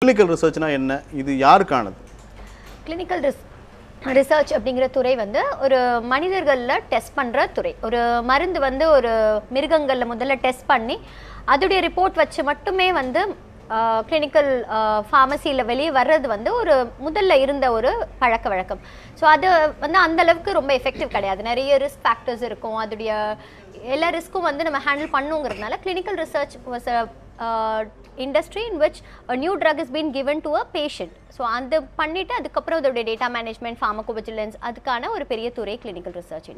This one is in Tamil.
கிளினிக்கல் ரிசர்ச்னா என்ன இது யாருக்கானது கிளினிக்கல் ரிஸ் ரிசர்ச் அப்படிங்கிற துறை வந்து ஒரு மனிதர்களில் டெஸ்ட் பண்ணுற துறை ஒரு மருந்து வந்து ஒரு மிருகங்களில் முதல்ல டெஸ்ட் பண்ணி அதோடைய ரிப்போர்ட் வச்சு மட்டுமே வந்து கிளினிக்கல் ஃபார்மசியில் வெளியே வர்றது வந்து ஒரு முதல்ல இருந்த ஒரு பழக்க வழக்கம் ஸோ அது வந்து அந்த அளவுக்கு ரொம்ப எஃபெக்டிவ் கிடையாது நிறைய ரிஸ்க் ஃபேக்டர்ஸ் இருக்கும் அதோடைய எல்லா ரிஸ்க்கும் வந்து நம்ம ஹேண்டில் பண்ணுங்கிறதுனால clinical research was industry in which new drug is been given to a patient so அந்த பண்ணிட்டு அதுக்கப்புறம் அதோடைய டேட்டா மேனேஜ்மெண்ட் ஃபார்மகோவிஜிலன்ஸ் அதுக்கான ஒரு பெரிய துறை கிளினிக்கல் ரிசர்ச்